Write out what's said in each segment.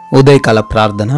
ఉదయకాల ప్రార్థన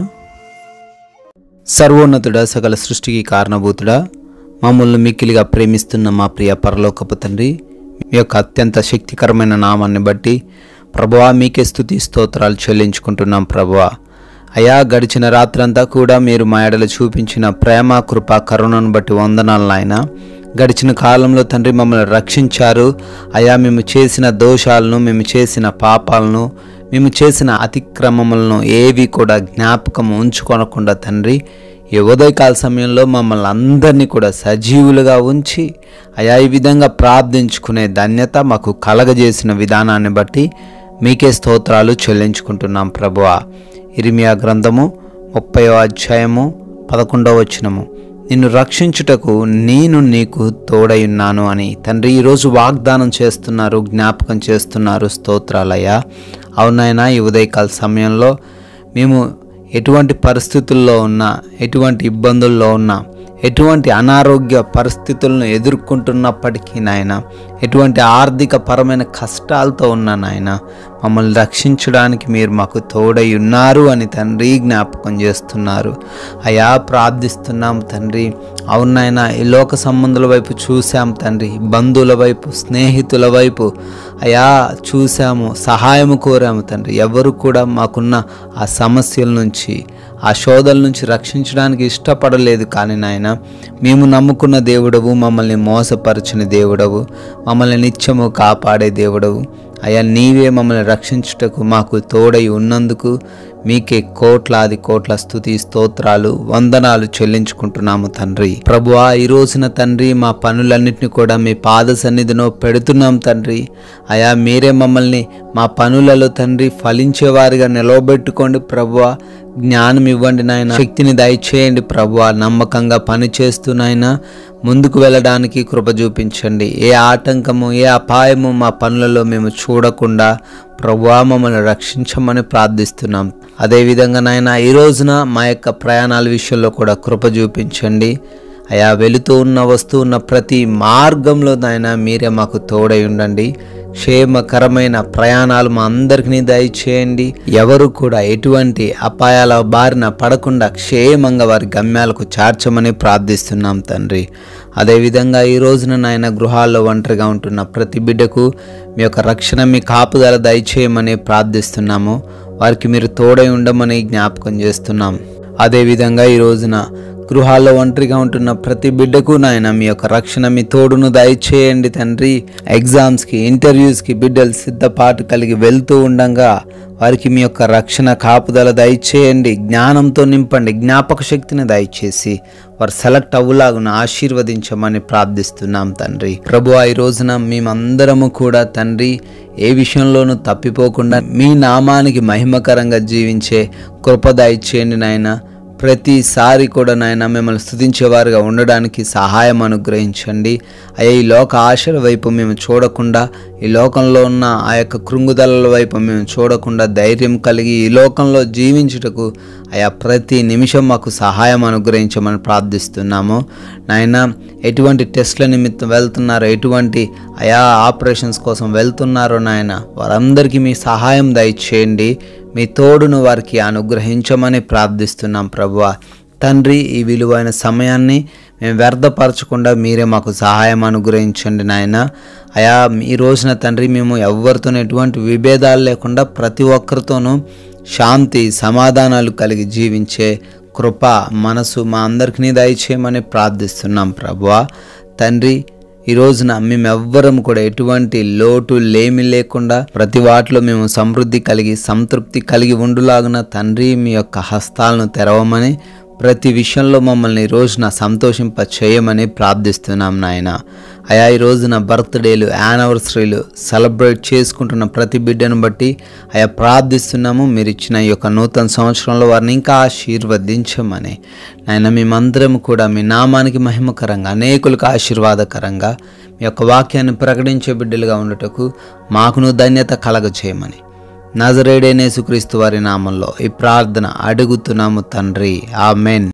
సర్వోన్నతుడ సకల సృష్టికి కారణభూతుడా మమ్మల్ని మిక్కిలిగా ప్రేమిస్తున్న మా ప్రియ పరలోకపు తండ్రి మీ యొక్క అత్యంత శక్తికరమైన నామాన్ని బట్టి ప్రభువా మీకే స్థుతి స్తోత్రాలు చెల్లించుకుంటున్నాం ప్రభువా అయా గడిచిన రాత్రంతా కూడా మీరు మా ఎడల చూపించిన ప్రేమ కృప కరుణను బట్టి వందనాలు నాయన గడిచిన కాలంలో తండ్రి మమ్మల్ని రక్షించారు అయా మేము చేసిన దోషాలను మేము చేసిన పాపాలను మేము చేసిన అతిక్రమములను ఏవి కూడా జ్ఞాపకం ఉంచుకొనకుండా తండ్రి ఈ ఉదయకాల సమయంలో మమ్మల్ని అందరినీ కూడా సజీవులుగా ఉంచి అయా ఈ విధంగా ప్రార్థించుకునే ధన్యత మాకు కలగజేసిన విధానాన్ని బట్టి మీకే స్తోత్రాలు చెల్లించుకుంటున్నాం ప్రభువా ఇరిమియా గ్రంథము ముప్పయో అధ్యాయము పదకొండవ వచనము నిన్ను రక్షించుటకు నేను నీకు తోడయున్నాను అని తండ్రి ఈరోజు వాగ్దానం చేస్తున్నారు జ్ఞాపకం చేస్తున్నారు స్తోత్రాలయ్యా అవునైనా ఈ ఉదయకాల సమయంలో మేము ఎటువంటి పరిస్థితుల్లో ఉన్నా ఎటువంటి ఇబ్బందుల్లో ఉన్నా ఎటువంటి అనారోగ్య పరిస్థితులను ఎదుర్కొంటున్నప్పటికీ నాయన ఎటువంటి ఆర్థిక పరమైన కష్టాలతో ఉన్న నాయన మమ్మల్ని రక్షించడానికి మీరు మాకు తోడై ఉన్నారు అని తండ్రి జ్ఞాపకం చేస్తున్నారు అయా ప్రార్థిస్తున్నాం తండ్రి అవునాయన ఈ లోక సంబంధుల వైపు చూసాం తండ్రి బంధువుల వైపు స్నేహితుల వైపు అయా చూసాము సహాయము కోరాము తండ్రి ఎవరు కూడా మాకున్న ఆ సమస్యల నుంచి ఆ శోధల నుంచి రక్షించడానికి ఇష్టపడలేదు కానీ నాయన మేము నమ్ముకున్న దేవుడవు మమ్మల్ని మోసపరచిన దేవుడవు మమ్మల్ని నిత్యము కాపాడే దేవుడవు అయా నీవే మమ్మల్ని రక్షించుటకు మాకు తోడై ఉన్నందుకు మీకే కోట్లాది కోట్ల స్థుతి స్తోత్రాలు వందనాలు చెల్లించుకుంటున్నాము తండ్రి ప్రభువా ఈ రోజున తండ్రి మా పనులన్నింటినీ కూడా మీ పాద సన్నిధిలో పెడుతున్నాం తండ్రి అయా మీరే మమ్మల్ని మా పనులలో తండ్రి ఫలించేవారిగా నిలవబెట్టుకోండి ప్రభువా జ్ఞానం ఇవ్వండి నాయన శక్తిని దయచేయండి ప్రభువా నమ్మకంగా పని చేస్తున్నాయినా ముందుకు వెళ్ళడానికి కృప చూపించండి ఏ ఆటంకము ఏ అపాయము మా పనులలో మేము చూడకుండా ప్రభువా మమ్మల్ని రక్షించమని ప్రార్థిస్తున్నాం అదేవిధంగా నాయన ఈ రోజున మా యొక్క ప్రయాణాల విషయంలో కూడా కృప చూపించండి అయా వెళుతూ ఉన్న వస్తూ ఉన్న ప్రతి మార్గంలో నాయన మీరే మాకు తోడై ఉండండి క్షేమకరమైన ప్రయాణాలు మా అందరికీ దయచేయండి ఎవరు కూడా ఎటువంటి అపాయాల బారిన పడకుండా క్షేమంగా వారి గమ్యాలకు చేర్చమని ప్రార్థిస్తున్నాం తండ్రి అదేవిధంగా ఈ రోజున నాయన గృహాల్లో ఒంటరిగా ఉంటున్న ప్రతి బిడ్డకు మీ యొక్క రక్షణ మీ కాపుదల దయచేయమని ప్రార్థిస్తున్నాము వారికి మీరు తోడై ఉండమని జ్ఞాపకం చేస్తున్నాం అదేవిధంగా ఈ రోజున గృహాల్లో ఒంటరిగా ఉంటున్న ప్రతి బిడ్డకు నాయన మీ యొక్క రక్షణ మీ తోడును దయచేయండి తండ్రి ఎగ్జామ్స్కి ఇంటర్వ్యూస్కి బిడ్డలు సిద్ధపాటు కలిగి వెళ్తూ ఉండగా వారికి మీ యొక్క రక్షణ కాపుదల దయచేయండి జ్ఞానంతో నింపండి జ్ఞాపక శక్తిని దయచేసి వారు సెలెక్ట్ అవ్వులాగున ఆశీర్వదించమని ప్రార్థిస్తున్నాం తండ్రి ప్రభు ఈ రోజున మేమందరము కూడా తండ్రి ఏ విషయంలోనూ తప్పిపోకుండా మీ నామానికి మహిమకరంగా జీవించే కృప దయచేయండి నాయన ప్రతిసారి కూడా నాయన మిమ్మల్ని స్థుతించేవారుగా ఉండడానికి సహాయం అనుగ్రహించండి అయ్యా ఈ లోక ఆశల వైపు మేము చూడకుండా ఈ లోకంలో ఉన్న ఆ యొక్క కృంగుదలల వైపు మేము చూడకుండా ధైర్యం కలిగి ఈ లోకంలో జీవించుటకు అయా ప్రతి నిమిషం మాకు సహాయం అనుగ్రహించమని ప్రార్థిస్తున్నాము నాయన ఎటువంటి టెస్ట్ల నిమిత్తం వెళ్తున్నారో ఎటువంటి అయా ఆపరేషన్స్ కోసం వెళ్తున్నారో నాయన వారందరికీ మీ సహాయం దయచేయండి మీ తోడును వారికి అనుగ్రహించమని ప్రార్థిస్తున్నాం ప్రభువ తండ్రి ఈ విలువైన సమయాన్ని మేము వ్యర్థపరచకుండా మీరే మాకు సహాయం అనుగ్రహించండి నాయన అయా ఈ రోజున తండ్రి మేము ఎవరితోనూ ఎటువంటి విభేదాలు లేకుండా ప్రతి ఒక్కరితోనూ శాంతి సమాధానాలు కలిగి జీవించే కృప మనసు మా అందరికీ దయచేయమని ప్రార్థిస్తున్నాం ప్రభువా తండ్రి ఈ రోజున మేమెవ్వరం కూడా ఎటువంటి లోటు లేమి లేకుండా ప్రతి వాటిలో మేము సమృద్ధి కలిగి సంతృప్తి కలిగి ఉండులాగున తండ్రి మీ యొక్క హస్తాలను తెరవమని ప్రతి విషయంలో మమ్మల్ని ఈ రోజున సంతోషింప చేయమని ప్రార్థిస్తున్నాం నాయన అయా ఈ రోజున బర్త్డేలు యానివర్సరీలు సెలబ్రేట్ చేసుకుంటున్న ప్రతి బిడ్డను బట్టి అయా ప్రార్థిస్తున్నాము మీరు ఇచ్చిన ఈ యొక్క నూతన సంవత్సరంలో వారిని ఇంకా ఆశీర్వదించమని నాయన మేమందరం కూడా మీ నామానికి మహిమకరంగా అనేకులకు ఆశీర్వాదకరంగా మీ యొక్క వాక్యాన్ని ప్రకటించే బిడ్డలుగా ఉండటకు మాకును ధన్యత కలగచేయమని నజరేడేనేసుక్రీస్తు వారి నామంలో ఈ ప్రార్థన అడుగుతున్నాము తండ్రి ఆమెన్